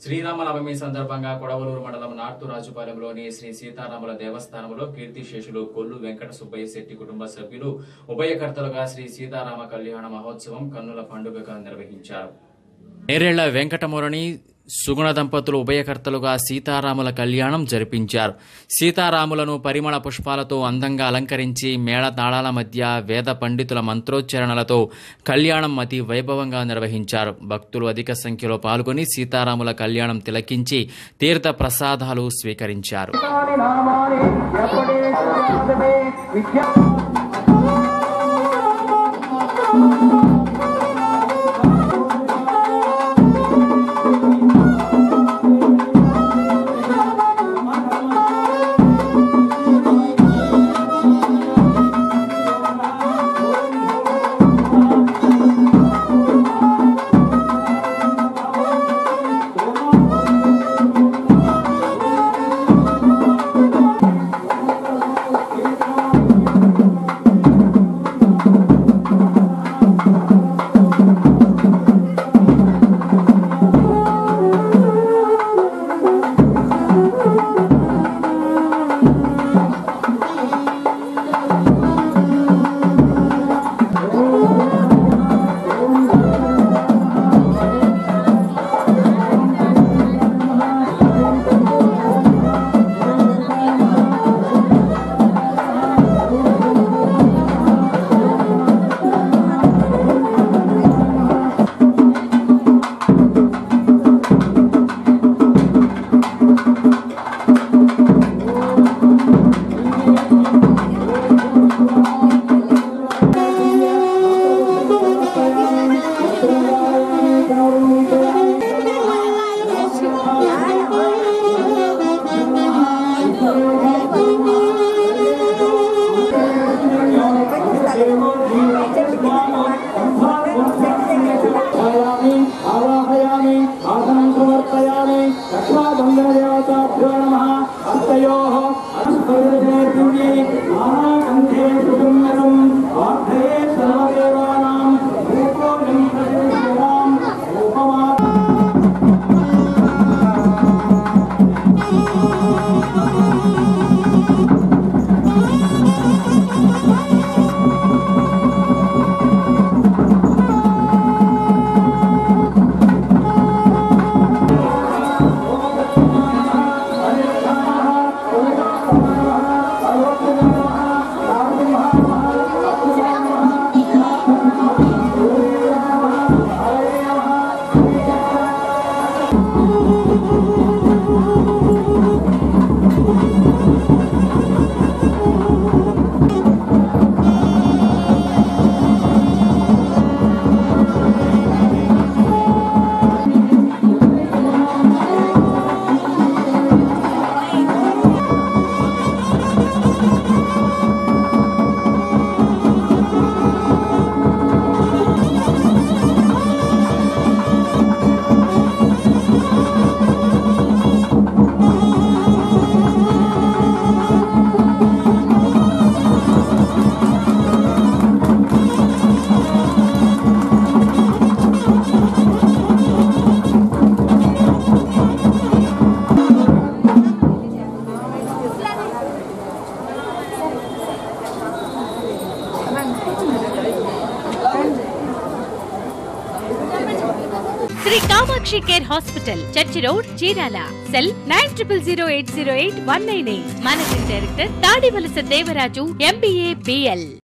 శ్రీరామనవమి సందర్భంగా కొడవలూరు మండలం నార్తు రాజుపాలెంలోని శ్రీ సీతారాముల దేవస్థానంలో కీర్తిశేషులు కొల్లు వెంకట సుబ్బయ్య శెట్టి కుటుంబ సభ్యులు ఉభయకర్తలుగా శ్రీ సీతారామ కళ్యాణ మహోత్సవం కన్నుల పండుగగా నిర్వహించారు నేరేళ్ల వెంకటమురళి సుగుణ దంపతులు ఉభయకర్తలుగా సీతారాముల కళ్యాణం జరిపించారు సీతారాములను పరిమళ పుష్పాలతో అందంగా అలంకరించి మేళ తాళాల మధ్య వేద పండితుల మంత్రోచ్చరణలతో కళ్యాణం అతి వైభవంగా నిర్వహించారు భక్తులు అధిక సంఖ్యలో పాల్గొని సీతారాముల కళ్యాణం తిలకించి తీర్థ ప్రసాదాలు స్వీకరించారు నామాని నామాని ఎప్పటి విద్యాదమే విద్యా ఆయామి ఆవాహయామి ఆసనం సమర్పయామి లక్ష్మాబంధనదేవతాభ్యో నమః అస్తయోః అస్మృతేర్యుణ్యై ఆనాకంఠే సుసుందరం ఆర్ధయే సర్వదేవానాం రూపోయం ప్రతిష్ఠితాం రూపమా Shri Kamakshi care hospital church road Chirala cell nine triple zero eight zero eight one nine eight managing director Tadivalasa Devaraju MBA BL